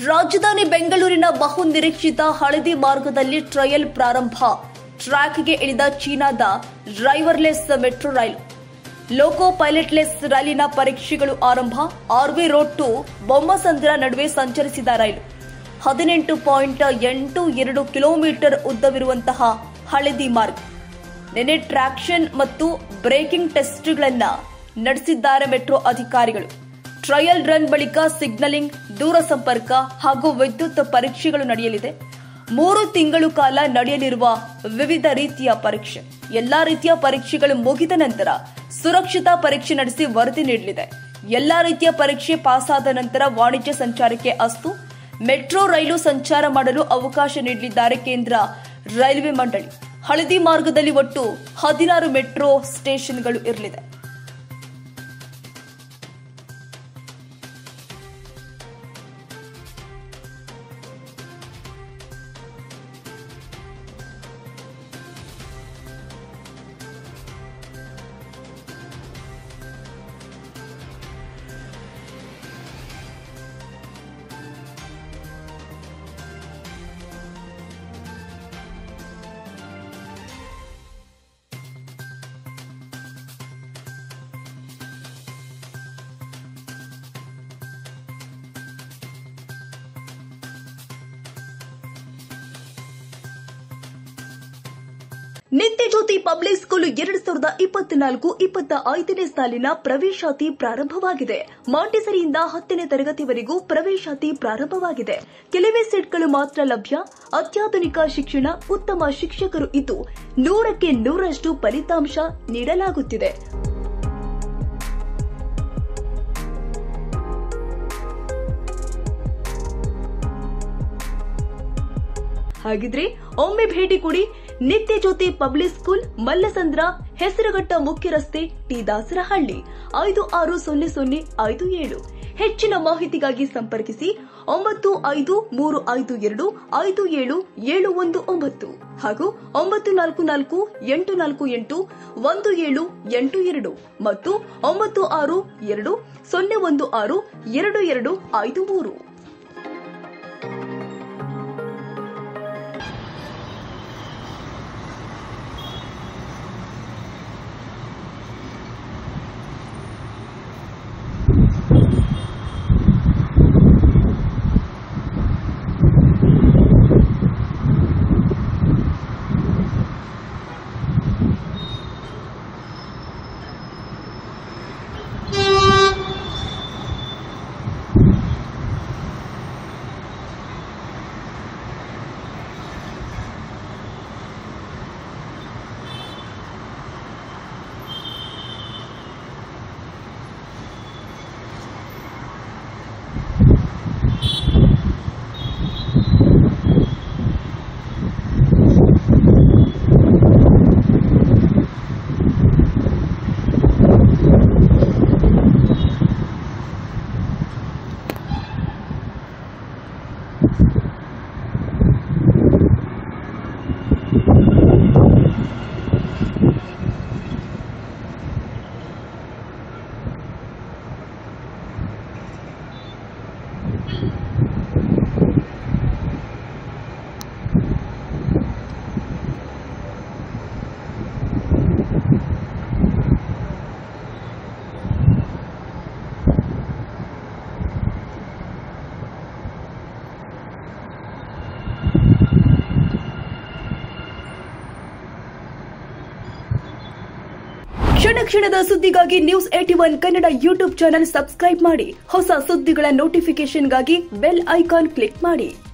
ರಾಜಧಾನಿ ಬೆಂಗಳೂರಿನ ಬಹು ನಿರೀಕ್ಷಿತ ಹಳದಿ ಮಾರ್ಗದಲ್ಲಿ ಟ್ರಯಲ್ ಪ್ರಾರಂಭ ಟ್ರ್ಯಾಕ್ಗೆ ಇಳಿದ ಚೀನಾದ ಡ್ರೈವರ್ಲೆಸ್ ಮೆಟ್ರೋ ರೈಲು ಲೋಕೋ ಪೈಲಟ್ಲೆಸ್ ರೈಲಿನ ಪರೀಕ್ಷೆಗಳು ಆರಂಭ ಆರ್ವಿ ರೋಡ್ ಟು ಬೊಮ್ಮಸಂದ್ರ ನಡುವೆ ಸಂಚರಿಸಿದ ರೈಲು ಹದಿನೆಂಟು ಪಾಯಿಂಟ್ ಎಂಟು ಎರಡು ಕಿಲೋಮೀಟರ್ ಉದ್ದವಿರುವಂತಹ ಹಳದಿ ಮಾರ್ಗ ನಿನ್ನೆ ಟ್ರಾಕ್ಷನ್ ಮತ್ತು ಬ್ರೇಕಿಂಗ್ ಟೆಸ್ಟ್ಗಳನ್ನ ನಡೆಸಿದ್ದಾರೆ ಮೆಟ್ರೋ ಅಧಿಕಾರಿಗಳು ಟ್ರಯಲ್ ರನ್ ಬಳಿಕ ಸಿಗ್ನಲಿಂಗ್ ದೂರ ಸಂಪರ್ಕ ಹಾಗೂ ವಿದ್ಯುತ್ ಪರೀಕ್ಷೆಗಳು ನಡೆಯಲಿದೆ ಮೂರು ತಿಂಗಳು ಕಾಲ ನಡೆಯಲಿರುವ ವಿವಿಧ ರೀತಿಯ ಪರೀಕ್ಷೆ ಎಲ್ಲಾ ರೀತಿಯ ಪರೀಕ್ಷೆಗಳು ಮುಗಿದ ನಂತರ ಸುರಕ್ಷತಾ ಪರೀಕ್ಷೆ ನಡೆಸಿ ವರದಿ ನೀಡಲಿದೆ ಎಲ್ಲಾ ರೀತಿಯ ಪರೀಕ್ಷೆ ಪಾಸಾದ ನಂತರ ವಾಣಿಜ್ಯ ಸಂಚಾರಕ್ಕೆ ಅಸ್ತು ಮೆಟ್ರೋ ರೈಲು ಸಂಚಾರ ಮಾಡಲು ಅವಕಾಶ ನೀಡಲಿದ್ದಾರೆ ಕೇಂದ್ರ ರೈಲ್ವೆ ಮಂಡಳಿ ಹಳದಿ ಮಾರ್ಗದಲ್ಲಿ ಒಟ್ಟು ಹದಿನಾರು ಮೆಟ್ರೋ ಸ್ಟೇಷನ್ಗಳು ಇರಲಿದೆ ನಿತ್ಯ ಜ್ಯೋತಿ ಪಬ್ಲಿಕ್ ಸ್ಕೂಲ್ ಎರಡು ಸಾವಿರದ ಇಪ್ಪತ್ನಾಲ್ಕು ಇಪ್ಪತ್ತ ಐದನೇ ಸಾಲಿನ ಪ್ರವೇಶಾತಿ ಪ್ರಾರಂಭವಾಗಿದೆ ಮಾಂಟೆಸರಿಯಿಂದ ಹತ್ತನೇ ತರಗತಿವರೆಗೂ ಪ್ರವೇಶಾತಿ ಪ್ರಾರಂಭವಾಗಿದೆ ಕೆಲವೇ ಸೀಟ್ಗಳು ಮಾತ್ರ ಲಭ್ಯ ಅತ್ಯಾಧುನಿಕ ಶಿಕ್ಷಣ ಉತ್ತಮ ಶಿಕ್ಷಕರು ಇದ್ದು ನೂರಕ್ಕೆ ನೂರಷ್ಟು ಫಲಿತಾಂಶ ನೀಡಲಾಗುತ್ತಿದೆ ಹಾಗಿದ್ರೆ ಒಮ್ಮೆ ಭೇಟಿ ಕೊಡಿ ನಿತ್ಯ ಜ್ಯೋತಿ ಪಬ್ಲಿಕ್ ಸ್ಕೂಲ್ ಮಲ್ಲಸಂದ್ರ ಹೆಸರುಘಟ್ಟ ಮುಖ್ಯ ರಸ್ತೆ ಟಿ ದಾಸರಹಳ್ಳಿ ಐದು ಆರು ಸೊನ್ನೆ ಸೊನ್ನೆ ಐದು ಏಳು ಹೆಚ್ಚಿನ ಮಾಹಿತಿಗಾಗಿ ಸಂಪರ್ಕಿಸಿ ಒಂಬತ್ತು ಐದು ಮೂರು ಐದು ಎರಡು ಐದು ಏಳು ಏಳು ಒಂದು ಒಂಬತ್ತು ಹಾಗೂ ಒಂಬತ್ತು ನಾಲ್ಕು ನಾಲ್ಕು ಎಂಟು ನಾಲ್ಕು ಎಂಟು ಒಂದು ಏಳು ಎಂಟು ಎರಡು ಮತ್ತು ಒಂಬತ್ತು ಆರು ಎರಡು ಸೊನ್ನೆ ಒಂದು ಆರು ಎರಡು ಎರಡು ಐದು ಮೂರು ಕ್ಷಣ ಕ್ಷಣದ ಸುದ್ದಿಗಾಗಿ news eighty one Kannada YouTube channel subscribe ಮಾಡಿ ಹೊಸ ಸುದ್ದಿಗಳ ನೋಟಿಫಿಕೇಶನ್ಗಾಗಿ ಬೆಲ್ ಐಕಾನ್ ಕ್ಲಿಕ್ ಮಾಡಿ